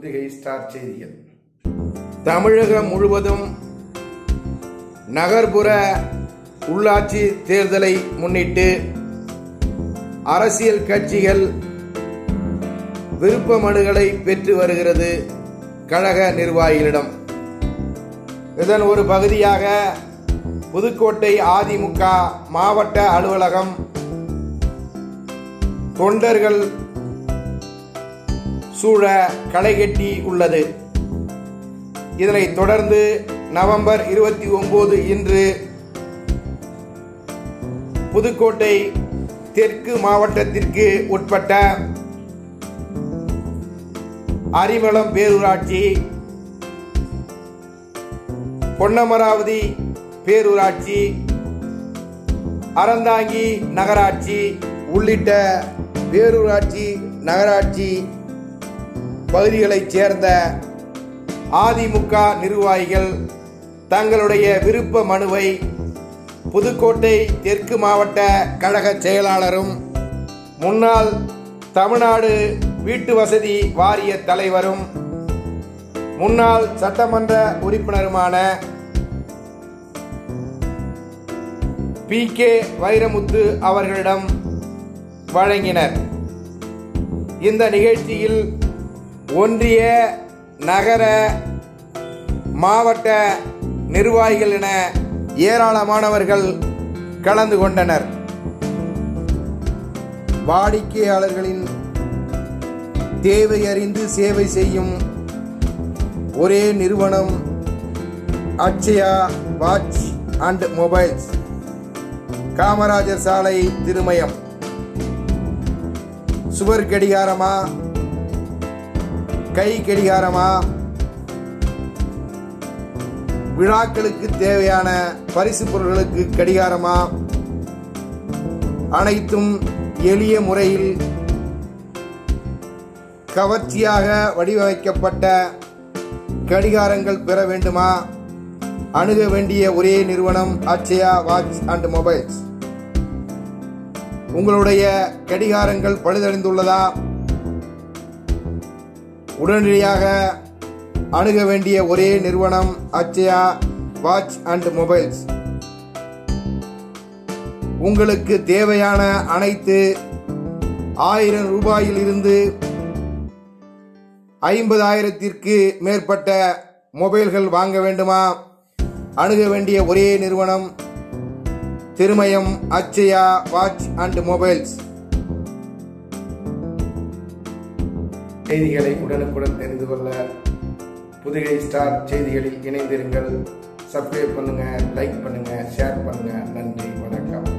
Pudugai star செய்திகள் தமிழகம் முழுவதும் நகர்ப்புற உள்ளாட்சி தேர்தலை முன்னிட்டு அரசியல் கட்சிகள் விருப்ப மனுகளை பெற்று வருகிறது கழக நிர்வாகிகளிடம் இதன் ஒரு பகுதியாக புதுக்கோட்டை அதிமுக மாவட்ட அலுவலகம் தொண்டர்கள் சூழ களைகட்டி உள்ளது இதனைத் தொடர்ந்து நவம்பர் இருபத்தி ஒன்பது இன்று புதுக்கோட்டை தெற்கு மாவட்டத்திற்கு உட்பட்ட அரிமளம் பேரூராட்சி பொன்னமராவதி பேரூராட்சி அறந்தாங்கி நகராட்சி உள்ளிட்ட பேரூராட்சி நகராட்சி பகுதிகளைச் சேர்ந்த அதிமுக நிர்வாகிகள் தங்களுடைய விருப்ப மனுவை புதுக்கோட்டை தெற்கு மாவட்ட கழக செயலாளரும் முன்னாள் தமிழ்நாடு வீட்டு வசதி வாரிய தலைவரும் முன்னாள் சட்டமன்ற உறுப்பினருமான பி கே வைரமுத்து அவர்களிடம் வழங்கினர் இந்த நிகழ்ச்சியில் ஒன்றிய நகர மாவட்ட நிர்வாகிகள் என ஏராளமானவர்கள் கலந்து கொண்டனர் வாடிக்கையாளர்களின் தேவை அறிந்து சேவை செய்யும் ஒரே நிறுவனம் Akshaya watch and mobiles Kamarajar சாலை திருமயம் சுவர் கடிகாரமா கை கடிகாரமா விழாக்களுக்கு தேவையான பரிசு பொருட்களுக்கு கடிகாரமா அனைத்தும் எளிய முறையில் கவர்ச்சியாக வடிவமைக்கப்பட்ட கடிகாரங்கள் பெற வேண்டுமா அணுக வேண்டிய ஒரே நிறுவனம் அச்சயா வாட்ச் அண்ட் மொபைல்ஸ் உங்களுடைய கடிகாரங்கள் பழுதடைந்துள்ளதா உடனடியாக அணுக வேண்டிய ஒரே நிறுவனம் அச்சயா வாட்ச் அண்ட் மொபைல்ஸ் உங்களுக்கு தேவையான அனைத்து ஆயிரம் ரூபாயில் இருந்து ஐம்பதாயிரத்திற்கு மேற்பட்ட மொபைல்கள் வாங்க வேண்டுமா அணுக வேண்டிய ஒரே நிறுவனம் Thirumayam Akshaya watch and mobiles செய்திகளை உடனுக்குடன் தெரிந்து கொள்ள புதுகை ஸ்டார் செய்திகளில் இணைந்திருங்கள் சப்ஸ்கிரைப் பண்ணுங்க லைக் பண்ணுங்க ஷேர் பண்ணுங்க நன்றி வணக்கம்